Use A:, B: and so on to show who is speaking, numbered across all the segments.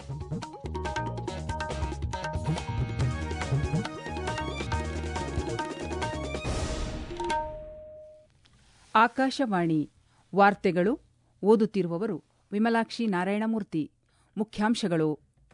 A: ಆಕಾಶವಾಣಿ ವಾರ್ತೆಗಳು ಓದುತ್ತಿರುವವರು ವಿಮಲಾಕ್ಷಿ ನಾರಾಯಣಮೂರ್ತಿ ಮುಖ್ಯಾಂಶಗಳು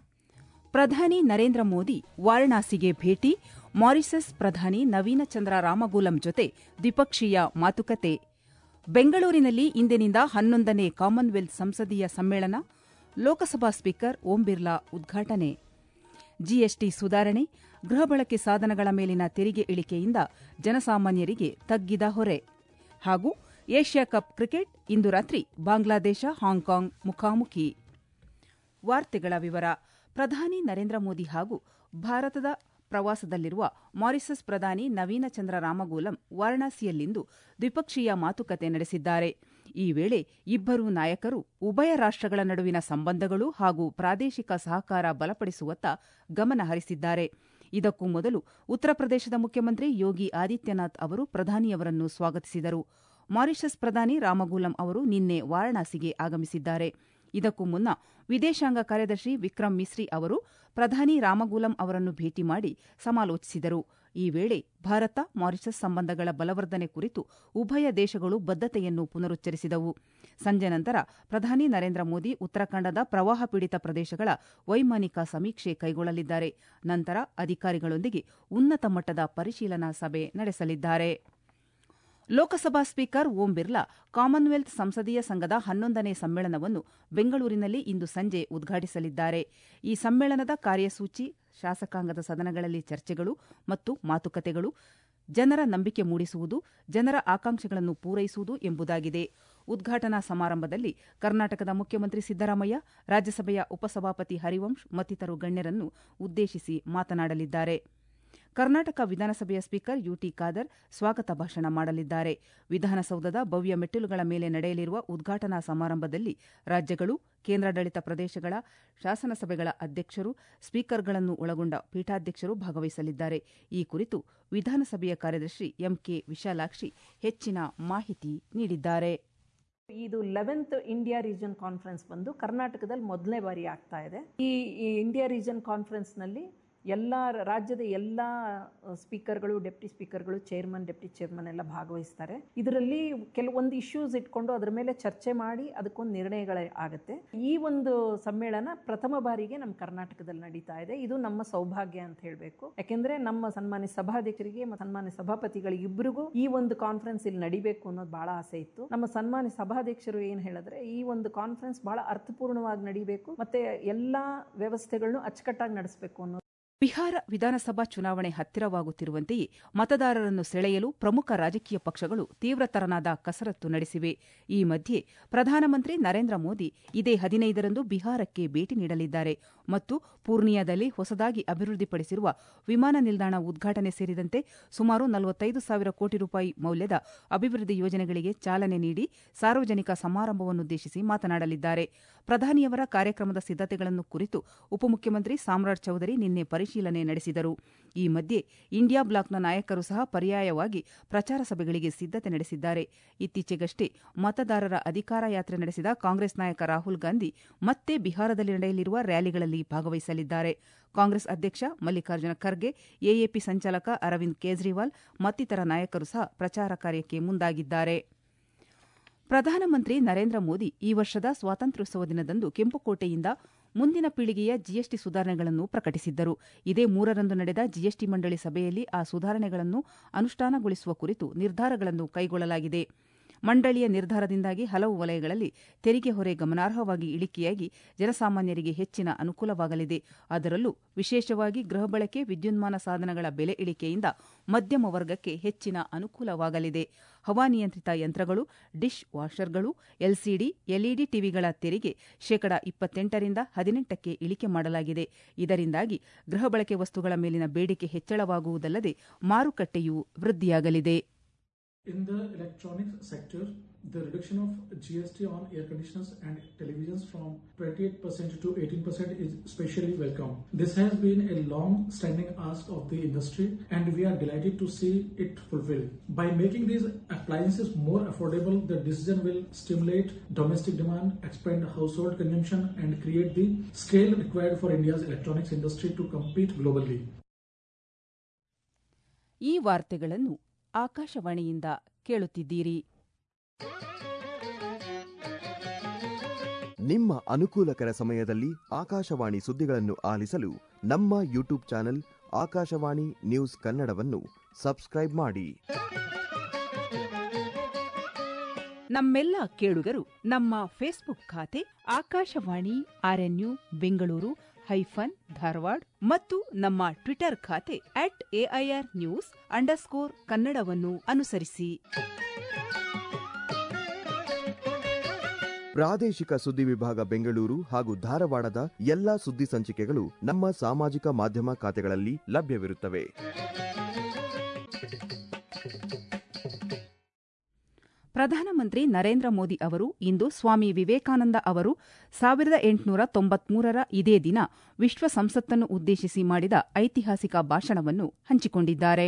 A: ಪ್ರಧಾನಿ ನರೇಂದ್ರ ಮೋದಿ ವಾರಣಾಸಿಗೆ ಭೇಟಿ ಮಾರಿಸಸ್ ಪ್ರಧಾನಿ ನವೀನ ಚಂದ್ರ ರಾಮಗೂಲಂ ಜೊತೆ ದ್ವಿಪಕ್ಷೀಯ ಮಾತುಕತೆ ಬೆಂಗಳೂರಿನಲ್ಲಿ ಇಂದಿನಿಂದ ಹನ್ನೊಂದನೇ ಕಾಮನ್ವೆಲ್ತ್ ಸಂಸದೀಯ ಸಮ್ಮೇಳನ ಲೋಕಸಭಾ ಸ್ಪೀಕರ್ ಓಂ ಬಿರ್ಲಾ ಉದ್ಘಾಟನೆ ಜಿಎಸ್ಟಿ ಸುಧಾರಣೆ ಗೃಹ ಬಳಕೆ ಸಾಧನಗಳ ಮೇಲಿನ ತೆರಿಗೆ ಇಳಿಕೆಯಿಂದ ಜನಸಾಮಾನ್ಯರಿಗೆ ತಗ್ಗಿದ ಹೊರೆ ಹಾಗೂ ಏಷ್ಯಾ ಕಪ್ ಕ್ರಿಕೆಟ್ ಇಂದು ರಾತ್ರಿ ಬಾಂಗ್ಲಾದೇಶ ಹಾಂಕಾಂಗ್ ಮುಖಾಮುಖಿ ವಾರ್ತೆಗಳ ವಿವರ ಪ್ರಧಾನಿ ನರೇಂದ್ರ ಮೋದಿ ಹಾಗೂ ಭಾರತದ ಪ್ರವಾಸದಲ್ಲಿರುವ ಮಾರಿಸಸ್ ಪ್ರಧಾನಿ ನವೀನ ಚಂದ್ರ ರಾಮಗೂಲಂ ವಾರಣಾಸಿಯಲ್ಲಿಂದು ದ್ವಿಪಕ್ಷೀಯ ಮಾತುಕತೆ ನಡೆಸಿದ್ದಾರೆ ಈ ವೇಳೆ ಇಬ್ಬರೂ ನಾಯಕರು ಉಭಯ ರಾಷ್ಟಗಳ ನಡುವಿನ ಸಂಬಂಧಗಳು ಹಾಗೂ ಪ್ರಾದೇಶಿಕ ಸಹಕಾರ ಬಲಪಡಿಸುವತ್ತ ಗಮನ ಹರಿಸಿದ್ದಾರೆ ಇದಕ್ಕೂ ಮೊದಲು ಉತ್ತರ ಪ್ರದೇಶದ ಮುಖ್ಯಮಂತ್ರಿ ಯೋಗಿ ಆದಿತ್ಯನಾಥ್ ಅವರು ಪ್ರಧಾನಿಯವರನ್ನು ಸ್ವಾಗತಿಸಿದರು ಮಾರಿಷಸ್ ಪ್ರಧಾನಿ ರಾಮಗೂಲಂ ಅವರು ನಿನ್ನೆ ವಾರಣಾಸಿಗೆ ಆಗಮಿಸಿದ್ದಾರೆ ಇದಕ್ಕೂ ಮುನ್ನ ವಿದೇಶಾಂಗ ಕಾರ್ಯದರ್ಶಿ ವಿಕ್ರಮ್ ಮಿಸ್ರಿ ಅವರು ಪ್ರಧಾನಿ ರಾಮಗೂಲಂ ಅವರನ್ನು ಭೇಟಿ ಮಾಡಿ ಸಮಾಲೋಚಿಸಿದರು ಈ ವೇಳೆ ಭಾರತ ಮಾರಿಷಸ್ ಸಂಬಂಧಗಳ ಬಲವರ್ಧನೆ ಕುರಿತು ಉಭಯ ದೇಶಗಳು ಬದ್ಧತೆಯನ್ನು ಪುನರುಚ್ಚರಿಸಿದವು ಸಂಜೆ ನಂತರ ಪ್ರಧಾನಿ ನರೇಂದ್ರ ಮೋದಿ ಉತ್ತರಾಖಂಡದ ಪ್ರವಾಹ ಪೀಡಿತ ಪ್ರದೇಶಗಳ ವೈಮಾನಿಕ ಸಮೀಕ್ಷೆ ಕೈಗೊಳ್ಳಲಿದ್ದಾರೆ ನಂತರ ಅಧಿಕಾರಿಗಳೊಂದಿಗೆ ಉನ್ನತ ಮಟ್ಟದ ಪರಿಶೀಲನಾ ಸಭೆ ನಡೆಸಲಿದ್ದಾರೆ ಲೋಕಸಭಾ ಸ್ಪೀಕರ್ ಓಂ ಬಿರ್ಲಾ ಕಾಮನ್ವೆಲ್ತ್ ಸಂಸದೀಯ ಸಂಘದ ಹನ್ನೊಂದನೇ ಸಮ್ಮೇಳನವನ್ನು ಬೆಂಗಳೂರಿನಲ್ಲಿ ಇಂದು ಸಂಜೆ ಉದ್ಘಾಟಿಸಲಿದ್ದಾರೆ ಈ ಸಮ್ಮೇಳನದ ಕಾರ್ಯಸೂಚಿ ಶಾಸಕಾಂಗದ ಸದನಗಳಲ್ಲಿ ಚರ್ಚೆಗಳು ಮತ್ತು ಮಾತುಕತೆಗಳು ಜನರ ನಂಬಿಕೆ ಮೂಡಿಸುವುದು ಜನರ ಆಕಾಂಕ್ಷೆಗಳನ್ನು ಪೂರೈಸುವುದು ಎಂಬುದಾಗಿದೆ ಉದ್ಘಾಟನಾ ಸಮಾರಂಭದಲ್ಲಿ ಕರ್ನಾಟಕದ ಮುಖ್ಯಮಂತ್ರಿ ಸಿದ್ದರಾಮಯ್ಯ ರಾಜ್ಯಸಭೆಯ ಉಪಸಭಾಪತಿ ಹರಿವಂಶ್ ಮತ್ತಿತರರು ಗಣ್ಯರನ್ನು ಉದ್ದೇಶಿಸಿ ಮಾತನಾಡಲಿದ್ದಾರೆ ಕರ್ನಾಟಕ ವಿಧಾನಸಭೆಯ ಸ್ಪೀಕರ್ ಯುಟಿ ಖಾದರ್ ಸ್ವಾಗತ ಭಾಷಣ ಮಾಡಲಿದ್ದಾರೆ ವಿಧಾನಸೌಧದ ಭವ್ಯ ಮೆಟ್ಟಿಲುಗಳ ಮೇಲೆ ನಡೆಯಲಿರುವ ಉದ್ಘಾಟನಾ ಸಮಾರಂಭದಲ್ಲಿ ರಾಜ್ಯಗಳು ಕೇಂದ್ರಾಡಳಿತ ಪ್ರದೇಶಗಳ ಶಾಸನಸಭೆಗಳ ಅಧ್ಯಕ್ಷರು ಸ್ಪೀಕರ್ಗಳನ್ನು ಒಳಗೊಂಡ ಪೀಠಾಧ್ಯಕ್ಷರು ಭಾಗವಹಿಸಲಿದ್ದಾರೆ ಈ ಕುರಿತು ವಿಧಾನಸಭೆಯ ಕಾರ್ಯದರ್ಶಿ ಎಂಕೆ ವಿಶಾಲಾಕ್ಷಿ ಹೆಚ್ಚಿನ ಮಾಹಿತಿ ನೀಡಿದ್ದಾರೆ
B: ಇದು ಲೆವೆಂತ್ ಇಂಡಿಯಾ ರೀಜನ್ ಕಾನ್ಫರೆನ್ಸ್ ಬಂದು ಕರ್ನಾಟಕದಲ್ಲಿ ಮೊದಲನೇ ಬಾರಿ ಆಗ್ತಾ ಇದೆ ಈ ಇಂಡಿಯಾ ರೀಜನ್ ಕಾನ್ಫರೆನ್ಸ್ನಲ್ಲಿ ಎಲ್ಲ ರಾಜ್ಯದ ಎಲ್ಲ ಸ್ಪೀಕರ್ಗಳು ಡೆಪ್ಟಿ ಸ್ಪೀಕರ್ಗಳು ಚೇರ್ಮನ್ ಡೆಪ್ಟಿ ಚೇರ್ಮನ್ ಎಲ್ಲ ಭಾಗವಹಿಸ್ತಾರೆ ಇದರಲ್ಲಿ ಕೆಲವೊಂದು ಇಶ್ಯೂಸ್ ಇಟ್ಕೊಂಡು ಅದರ ಮೇಲೆ ಚರ್ಚೆ ಮಾಡಿ ಅದಕ್ಕೊಂದು ನಿರ್ಣಯಗಳೇ ಆಗುತ್ತೆ ಈ ಒಂದು ಸಮ್ಮೇಳನ ಪ್ರಥಮ ಬಾರಿಗೆ ನಮ್ಮ ಕರ್ನಾಟಕದಲ್ಲಿ ನಡೀತಾ ಇದೆ ಇದು ನಮ್ಮ ಸೌಭಾಗ್ಯ ಅಂತ ಹೇಳಬೇಕು ಯಾಕೆಂದ್ರೆ ನಮ್ಮ ಸನ್ಮಾನ್ಯ ಸಭಾಧ್ಯಕ್ಷರಿಗೆ ಸನ್ಮಾನ್ಯ ಸಭಾಪತಿಗಳಿಗೆ ಇಬ್ಬರಿಗೂ ಈ ಒಂದು ಕಾನ್ಫರೆನ್ಸ್ ಇಲ್ಲಿ ನಡಿಬೇಕು ಅನ್ನೋದು ಬಹಳ ಆಸೆ ಇತ್ತು ನಮ್ಮ ಸನ್ಮಾನ್ಯ ಸಭಾಧ್ಯಕ್ಷರು ಏನು ಹೇಳಿದ್ರೆ ಈ ಒಂದು ಕಾನ್ಫರೆನ್ಸ್ ಬಹಳ ಅರ್ಥಪೂರ್ಣವಾಗಿ ನಡಿಬೇಕು ಮತ್ತೆ ಎಲ್ಲಾ ವ್ಯವಸ್ಥೆಗಳನ್ನು ಅಚ್ಚುಕಟ್ಟಾಗಿ ನಡೆಸಬೇಕು ಅನ್ನೋದು
A: ಬಿಹಾರ ವಿಧಾನಸಭಾ ಚುನಾವಣೆ ಹತ್ತಿರವಾಗುತ್ತಿರುವಂತೆಯೇ ಮತದಾರರನ್ನು ಸೆಳೆಯಲು ಪ್ರಮುಖ ರಾಜಕೀಯ ಪಕ್ಷಗಳು ತೀವ್ರತರನಾದ ಕಸರತ್ತು ನಡೆಸಿವೆ ಈ ಮಧ್ಯೆ ಪ್ರಧಾನಮಂತ್ರಿ ನರೇಂದ್ರ ಮೋದಿ ಇದೇ ಹದಿನೈದರಂದು ಬಿಹಾರಕ್ಕೆ ಭೇಟಿ ನೀಡಲಿದ್ದಾರೆ ಮತ್ತು ಪೂರ್ಣಿಯಾದಲ್ಲಿ ಹೊಸದಾಗಿ ಅಭಿವೃದ್ಧಿಪಡಿಸಿರುವ ವಿಮಾನ ನಿಲ್ದಾಣ ಉದ್ಘಾಟನೆ ಸೇರಿದಂತೆ ಸುಮಾರು ನಲವತ್ತೈದು ಸಾವಿರ ಕೋಟಿ ರೂಪಾಯಿ ಮೌಲ್ಯದ ಅಭಿವೃದ್ಧಿ ಯೋಜನೆಗಳಿಗೆ ಚಾಲನೆ ನೀಡಿ ಸಾರ್ವಜನಿಕ ಸಮಾರಂಭವನ್ನುದ್ದೇಶಿಸಿ ಮಾತನಾಡಲಿದ್ದಾರೆ ಪ್ರಧಾನಿಯವರ ಕಾರ್ಯಕ್ರಮದ ಸಿದ್ದತೆಗಳನ್ನು ಕುರಿತು ಉಪಮುಖ್ಯಮಂತ್ರಿ ಸಾಮ್ರಾಟ್ ಚೌಧರಿ ನಿನ್ನೆ ಪರಿಶೀಲನೆ ನಡೆಸಿದರು ಈ ಮಧ್ಯೆ ಇಂಡಿಯಾ ಬ್ಲಾಕ್ನ ನಾಯಕರು ಸಹ ಪರ್ಯಾಯವಾಗಿ ಪ್ರಚಾರ ಸಭೆಗಳಿಗೆ ಸಿದ್ದತೆ ನಡೆಸಿದ್ದಾರೆ ಇತ್ತೀಚೆಗಷ್ಟೇ ಮತದಾರರ ಅಧಿಕಾರ ಯಾತ್ರೆ ನಡೆಸಿದ ಕಾಂಗ್ರೆಸ್ ನಾಯಕ ರಾಹುಲ್ ಗಾಂಧಿ ಮತ್ತೆ ಬಿಹಾರದಲ್ಲಿ ನಡೆಯಲಿರುವ ರ್ಯಾಲಿಗಳಲ್ಲಿ ಭಾಗವಹಿಸಲಿದ್ದಾರೆ ಕಾಂಗ್ರೆಸ್ ಅಧ್ಯಕ್ಷ ಮಲ್ಲಿಕಾರ್ಜುನ ಖರ್ಗೆ ಎಎಪಿ ಸಂಚಾಲಕ ಅರವಿಂದ್ ಕೇಜ್ರಿವಾಲ್ ಮತ್ತಿತರ ನಾಯಕರು ಸಹ ಪ್ರಚಾರ ಕಾರ್ಯಕ್ಕೆ ಮುಂದಾಗಿದ್ದಾರೆ ಪ್ರಧಾನಮಂತ್ರಿ ನರೇಂದ್ರ ಮೋದಿ ಈ ವರ್ಷದ ಸ್ವಾತಂತ್ರ್ಯೋತ್ಸವ ದಿನದಂದು ಕೆಂಪುಕೋಟೆಯಿಂದ ಮುಂದಿನ ಪೀಳಿಗೆಯ ಜಿಎಸ್ಟಿ ಸುಧಾರಣೆಗಳನ್ನು ಪ್ರಕಟಿಸಿದ್ದರು ಇದೇ ಮೂರರಂದು ನಡೆದ ಜಿಎಸ್ಟಿ ಮಂಡಳಿ ಸಭೆಯಲ್ಲಿ ಆ ಸುಧಾರಣೆಗಳನ್ನು ಅನುಷ್ಠಾನಗೊಳಿಸುವ ಕುರಿತು ನಿರ್ಧಾರಗಳನ್ನು ಕೈಗೊಳ್ಳಲಾಗಿದೆ ಮಂಡಳಿಯ ನಿರ್ಧಾರದಿಂದಾಗಿ ಹಲವು ವಲಯಗಳಲ್ಲಿ ತೆರಿಗೆ ಹೊರೆ ಗಮನಾರ್ಹವಾಗಿ ಇಳಿಕೆಯಾಗಿ ಜನಸಾಮಾನ್ಯರಿಗೆ ಹೆಚ್ಚಿನ ಅನುಕೂಲವಾಗಲಿದೆ ಅದರಲ್ಲೂ ವಿಶೇಷವಾಗಿ ಗೃಹ ಬಳಕೆ ವಿದ್ಯುನ್ಮಾನ ಸಾಧನಗಳ ಬೆಲೆ ಇಳಿಕೆಯಿಂದ ಮಧ್ಯಮ ವರ್ಗಕ್ಕೆ ಹೆಚ್ಚಿನ ಅನುಕೂಲವಾಗಲಿದೆ ಹವಾನಿಯಂತ್ರಿತ ಯಂತ್ರಗಳು ಡಿಶ್ ವಾಷರ್ಗಳು ಎಲ್ಸಿಡಿ ಎಲ್ಇಡಿ ಟಿವಿಗಳ ತೆರಿಗೆ ಶೇಕಡ ಇಪ್ಪತ್ತೆಂಟರಿಂದ ಹದಿನೆಂಟಕ್ಕೆ ಇಳಿಕೆ ಮಾಡಲಾಗಿದೆ ಇದರಿಂದಾಗಿ ಗೃಹ ಬಳಕೆ ವಸ್ತುಗಳ ಮೇಲಿನ ಬೇಡಿಕೆ ಹೆಚ್ಚಳವಾಗುವುದಲ್ಲದೆ ಮಾರುಕಟ್ಟೆಯೂ ವೃದ್ಧಿಯಾಗಲಿದೆ
C: In the electronics sector, the reduction of GST on air conditioners and televisions from 28% to 18% is especially welcome. This has been a long standing ask of the industry and we are delighted to see it fulfilled. By making these appliances more affordable, the decision will stimulate domestic demand, expand household consumption, and create the scale required for India's electronics industry to compete globally.
A: ಈ ವಾರ್ತೆಗಳನ್ನು ಆಕಾಶವಾಣಿಯಿಂದ ಕೇಳುತ್ತಿದ್ದೀರಿ
D: ನಿಮ್ಮ ಅನುಕೂಲಕರ ಸಮಯದಲ್ಲಿ ಆಕಾಶವಾಣಿ ಸುದ್ದಿಗಳನ್ನು ಆಲಿಸಲು ನಮ್ಮ ಯೂಟ್ಯೂಬ್ ಚಾನೆಲ್ ಆಕಾಶವಾಣಿ ನ್ಯೂಸ್ ಕನ್ನಡವನ್ನು ಸಬ್ಸ್ಕ್ರೈಬ್ ಮಾಡಿ
A: ನಮ್ಮೆಲ್ಲ ಕೇಳುಗರು ನಮ್ಮ ಫೇಸ್ಬುಕ್ ಖಾತೆ ಆಕಾಶವಾಣಿ ಆರ್ಎನ್ಯು ಬೆಂಗಳೂರು ಹೈಫನ್ ಧಾರವಾಡ ಮತ್ತು ನಮ್ಮ ಟ್ವಿಟರ್ ಖಾತೆ ಅಟ್ ಎಐಆರ್ ನ್ಯೂಸ್ ಅಂಡರ್ಸ್ಕೋರ್ ಕನ್ನಡವನ್ನು ಅನುಸರಿಸಿ
D: ಪ್ರಾದೇಶಿಕ ಸುದ್ದಿ ವಿಭಾಗ ಬೆಂಗಳೂರು ಹಾಗೂ ಧಾರವಾಡದ ಎಲ್ಲಾ ಸುದ್ದಿ ಸಂಚಿಕೆಗಳು ನಮ್ಮ ಸಾಮಾಜಿಕ ಮಾಧ್ಯಮ ಖಾತೆಗಳಲ್ಲಿ ಲಭ್ಯವಿರುತ್ತವೆ
A: ಪ್ರಧಾನಮಂತ್ರಿ ನರೇಂದ್ರ ಮೋದಿ ಅವರು ಇಂದು ಸ್ವಾಮಿ ವಿವೇಕಾನಂದ ಅವರು ಸಾವಿರದ ಎಂಟುನೂರ ತೊಂಬತ್ಮೂರರ ಇದೇ ದಿನ ವಿಶ್ವ ಸಂಸತ್ತನ್ನು ಉದ್ದೇಶಿಸಿ ಮಾಡಿದ ಐತಿಹಾಸಿಕ ಭಾಷಣವನ್ನು ಹಂಚಿಕೊಂಡಿದ್ದಾರೆ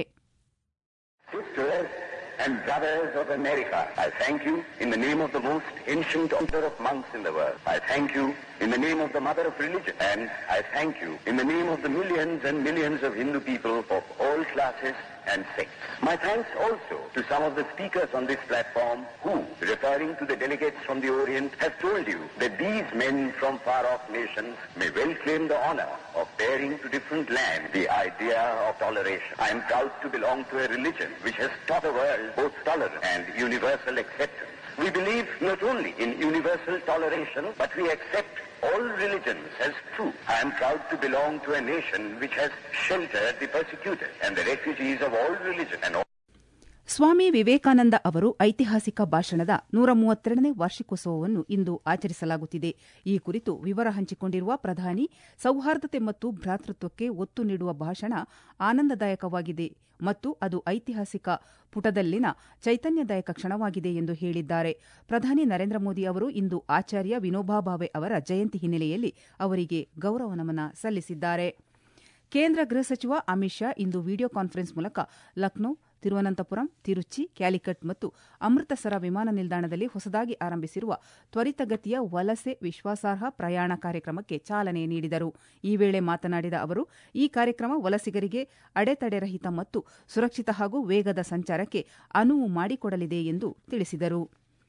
E: Sisters and brothers of America, I thank you in the name of the most ancient order of monks in the world. I thank you in the name of the mother of religion. And I thank you in the name of the millions and millions of Hindu people of all classes and sects. My thanks also to some of the speakers on this platform who, referring to the delegates from the Orient, have told you that these men from far-off nations may well claim the honor of bearing to different lands the idea of toleration. I am proud to belong to a religion which has taught the world both tolerance and universal acceptance. We believe not only in universal toleration, but we accept all religions as true. I am proud to belong to a nation which has sheltered the persecuted and the refugees of all religions and all
A: ಸ್ವಾಮಿ ವಿವೇಕಾನಂದ ಅವರು ಐತಿಹಾಸಿಕ ಭಾಷಣದ ನೂರ ಮೂವತ್ತೆರಡನೇ ವಾರ್ಷಿಕೋತ್ಸವವನ್ನು ಇಂದು ಆಚರಿಸಲಾಗುತ್ತಿದೆ ಈ ಕುರಿತು ವಿವರ ಹಂಚಿಕೊಂಡಿರುವ ಪ್ರಧಾನಿ ಸೌಹಾರ್ದತೆ ಮತ್ತು ಭ್ರಾತೃತ್ವಕ್ಕೆ ಒತ್ತು ನೀಡುವ ಭಾಷಣ ಆನಂದದಾಯಕವಾಗಿದೆ ಮತ್ತು ಅದು ಐತಿಹಾಸಿಕ ಪುಟದಲ್ಲಿನ ಚೈತನ್ಯದಾಯಕ ಕ್ಷಣವಾಗಿದೆ ಎಂದು ಹೇಳಿದ್ದಾರೆ ಪ್ರಧಾನಿ ನರೇಂದ್ರ ಮೋದಿ ಅವರು ಇಂದು ಆಚಾರ್ಯ ವಿನೋಬಾ ಭಾವೆ ಅವರ ಜಯಂತಿ ಹಿನ್ನೆಲೆಯಲ್ಲಿ ಅವರಿಗೆ ಗೌರವ ನಮನ ಸಲ್ಲಿಸಿದ್ದಾರೆ ಕೇಂದ್ರ ಗೃಹ ಸಚಿವ ಅಮಿತ್ ಶಾ ಇಂದು ವಿಡಿಯೋ ಕಾನ್ಫರೆನ್ಸ್ ಮೂಲಕ ಲಕ್ನೋ ತಿರುವನಂತಪುರಂ ತಿರುಚಿ ಕ್ಯಾಲಿಕಟ್ ಮತ್ತು ಅಮೃತಸರ ವಿಮಾನ ನಿಲ್ದಾಣದಲ್ಲಿ ಹೊಸದಾಗಿ ಆರಂಭಿಸಿರುವ ತ್ವರಿತಗತಿಯ ವಲಸೆ ವಿಶ್ವಾಸಾರ್ಹ ಪ್ರಯಾಣ ಕಾರ್ಯಕ್ರಮಕ್ಕೆ ಚಾಲನೆ ನೀಡಿದರು ಈ ವೇಳೆ ಮಾತನಾಡಿದ ಅವರು ಈ ಕಾರ್ಯಕ್ರಮ ವಲಸಿಗರಿಗೆ ಅಡೆತಡೆರಹಿತ ಮತ್ತು ಸುರಕ್ಷಿತ ಹಾಗೂ ವೇಗದ ಸಂಚಾರಕ್ಕೆ ಅನುವು ಮಾಡಿಕೊಡಲಿದೆ ಎಂದು ತಿಳಿಸಿದರು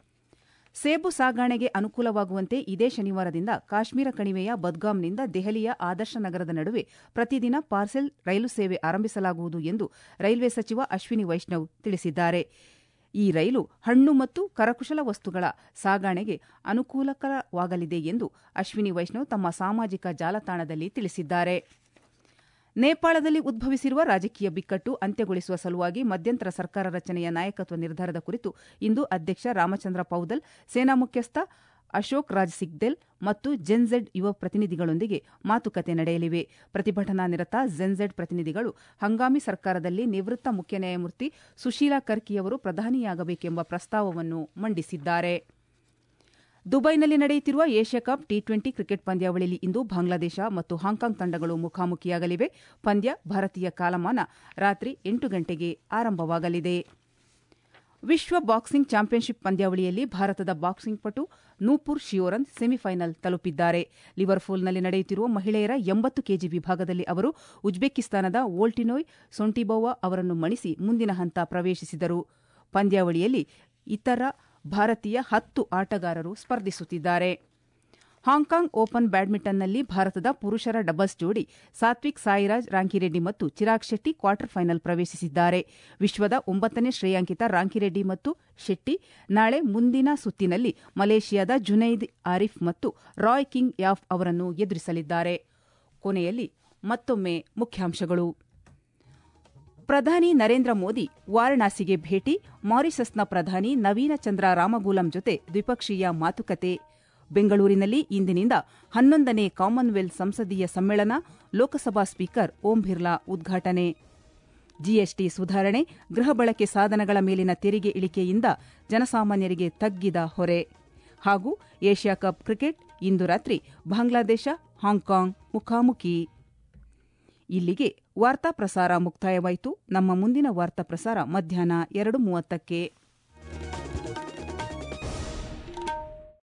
A: ಸೇಬು ಸಾಗಾಣೆಗೆ ಅನುಕೂಲವಾಗುವಂತೆ ಇದೇ ಶನಿವಾರದಿಂದ ಕಾಶ್ಮೀರ ಕಣಿವೆಯ ಬದ್ಗಾಮ್ನಿಂದ ದೆಹಲಿಯ ಆದರ್ಶ ನಗರದ ನಡುವೆ ಪ್ರತಿದಿನ ಪಾರ್ಸೆಲ್ ರೈಲು ಸೇವೆ ಆರಂಭಿಸಲಾಗುವುದು ಎಂದು ರೈಲ್ವೆ ಸಚಿವ ಅಶ್ವಿನಿ ವೈಷ್ಣವ್ ತಿಳಿಸಿದ್ದಾರೆ ಈ ರೈಲು ಹಣ್ಣು ಮತ್ತು ಕರಕುಶಲ ವಸ್ತುಗಳ ಸಾಗಾಣೆಗೆ ಅನುಕೂಲಕರವಾಗಲಿದೆ ಎಂದು ಅಶ್ವಿನಿ ವೈಷ್ಣವ್ ತಮ್ಮ ಸಾಮಾಜಿಕ ಜಾಲತಾಣದಲ್ಲಿ ತಿಳಿಸಿದ್ದಾರೆ ನೇಪಾಳದಲ್ಲಿ ಉದ್ಭವಿಸಿರುವ ರಾಜಕೀಯ ಬಿಕ್ಕಟ್ಟು ಅಂತ್ಯಗೊಳಿಸುವ ಸಲುವಾಗಿ ಮಧ್ಯಂತರ ಸರ್ಕಾರ ರಚನೆಯ ನಾಯಕತ್ವ ನಿರ್ಧಾರದ ಕುರಿತು ಇಂದು ಅಧ್ಯಕ್ಷ ರಾಮಚಂದ್ರ ಪೌದಲ್ ಸೇನಾ ಮುಖ್ಯಸ್ಥ ಅಶೋಕ್ ರಾಜ್ ಸಿಗ್ದೆಲ್ ಮತ್ತು ಜೆನ್ಜೆಡ್ ಯುವ ಪ್ರತಿನಿಧಿಗಳೊಂದಿಗೆ ಮಾತುಕತೆ ನಡೆಯಲಿವೆ ಪ್ರತಿಭಟನಾ ನಿರತ ಜೆನ್ಜೆಡ್ ಪ್ರತಿನಿಧಿಗಳು ಹಂಗಾಮಿ ಸರ್ಕಾರದಲ್ಲಿ ನಿವೃತ್ತ ಮುಖ್ಯ ನ್ಯಾಯಮೂರ್ತಿ ಸುಶೀಲಾ ಕರ್ಕಿಯವರು ಪ್ರಧಾನಿಯಾಗಬೇಕೆಂಬ ಪ್ರಸ್ತಾವವನ್ನು ಮಂಡಿಸಿದ್ದಾರೆ ದುಬೈನಲ್ಲಿ ನಡೆಯುತ್ತಿರುವ Asia cup T twenty cricket ಪಂದ್ಯಾವಳಿಯಲ್ಲಿ ಇಂದು ಬಾಂಗ್ಲಾದೇಶ ಮತ್ತು ಹಾಂಕಾಂಗ್ ತಂಡಗಳು ಮುಖಾಮುಖಿಯಾಗಲಿವೆ ಪಂದ್ಯ ಭಾರತೀಯ ಕಾಲಮಾನ ರಾತ್ರಿ ಎಂಟು ಗಂಟೆಗೆ ಆರಂಭವಾಗಲಿದೆ ವಿಶ್ವ ಬಾಕ್ಸಿಂಗ್ ಚಾಂಪಿಯನ್ಶಿಪ್ ಪಂದ್ಯಾವಳಿಯಲ್ಲಿ ಭಾರತದ ಬಾಕ್ಸಿಂಗ್ ಪಟು ನೂಪುರ್ ಶಿಯೋರನ್ ಸೆಮಿಫೈನಲ್ ತಲುಪಿದ್ದಾರೆ ಲಿವರ್ಪೂಲ್ನಲ್ಲಿ ನಡೆಯುತ್ತಿರುವ ಮಹಿಳೆಯರ ಎಂಬತ್ತು ಕೆಜಿ ವಿಭಾಗದಲ್ಲಿ ಅವರು ಉಜ್ಬೇಕಿಸ್ತಾನದ ವೋಲ್ಟಿನೋಯ್ ಸೊಂಟಿಬೋವಾ ಅವರನ್ನು ಮಣಿಸಿ ಮುಂದಿನ ಹಂತ ಪ್ರವೇಶಿಸಿದರು ಪಂದ್ಯಾವಳಿಯಲ್ಲಿ ಇತರ ಭಾರತೀಯ ಹತ್ತು ಆಟಗಾರರು ಸ್ಪರ್ಧಿಸುತ್ತಿದ್ದಾರೆ ಹಾಂಕಾಂಗ್ ಓಪನ್ ಬ್ಯಾಡ್ಮಿಂಟನ್ನಲ್ಲಿ ಭಾರತದ ಪುರುಷರ ಡಬಲ್ಸ್ ಜೋಡಿ ಸಾತ್ವಿಕ್ ಸಾಯಿರಾಜ್ ರಾಂಕಿರೆಡ್ಡಿ ಮತ್ತು ಚಿರಾಗ್ ಶೆಟ್ಟಿ ಕ್ವಾರ್ಟರ್ ಫೈನಲ್ ಪ್ರವೇಶಿಸಿದ್ದಾರೆ ವಿಶ್ವದ ಒಂಬತ್ತನೇ ಶ್ರೇಯಾಂಕಿತ ರಾಂಕಿರೆಡ್ಡಿ ಮತ್ತು ಶೆಟ್ಟಿ ನಾಳೆ ಮುಂದಿನ ಸುತ್ತಿನಲ್ಲಿ ಮಲೇಷಿಯಾದ ಜುನೈದ್ ಆರಿಫ್ ಮತ್ತು ರಾಯ್ ಕಿಂಗ್ ಯಾಫ್ ಅವರನ್ನು ಎದುರಿಸಲಿದ್ದಾರೆ ಕೊನೆಯಲ್ಲಿ ಮತ್ತೊಮ್ಮೆ ಮುಖ್ಯಾಂಶಗಳು ಪ್ರಧಾನಿ ನರೇಂದ್ರ ಮೋದಿ ವಾರಣಾಸಿಗೆ ಭೇಟಿ ಮಾರಿಸಸ್ನ ಪ್ರಧಾನಿ ನವೀನ ಚಂದ್ರ ರಾಮಗೂಲಂ ಜೊತೆ ದ್ವಿಪಕ್ಷೀಯ ಮಾತುಕತೆ ಬೆಂಗಳೂರಿನಲ್ಲಿ ಇಂದಿನಿಂದ ಹನ್ನೊಂದನೇ ಕಾಮನ್ವೆಲ್ತ್ ಸಂಸದೀಯ ಸಮ್ಮೇಳನ ಲೋಕಸಭಾ ಸ್ಪೀಕರ್ ಓಂ ಬಿರ್ಲಾ ಉದ್ಘಾಟನೆ ಜಿಎಸ್ಟಿ ಸುಧಾರಣೆ ಗೃಹ ಬಳಕೆ ಸಾಧನಗಳ ಮೇಲಿನ ತೆರಿಗೆ ಇಳಿಕೆಯಿಂದ ಜನಸಾಮಾನ್ಯರಿಗೆ ತಗ್ಗಿದ ಹೊರೆ ಹಾಗೂ ಏಷ್ಯಾ ಕಪ್ ಕ್ರಿಕೆಟ್ ಇಂದು ರಾತ್ರಿ ಬಾಂಗ್ಲಾದೇಶ ಹಾಂಗ್ಕಾಂಗ್ ಮುಖಾಮುಖಿ ಇಲ್ಲಿಗೆ ವಾರ್ತಾ ಪ್ರಸಾರ ಮುಕ್ತಾಯವಾಯಿತು ನಮ್ಮ ಮುಂದಿನ ವಾರ್ತಾ ಪ್ರಸಾರ ಮಧ್ಯಾಹ್ನ ಎರಡು ಮೂವತ್ತಕ್ಕೆ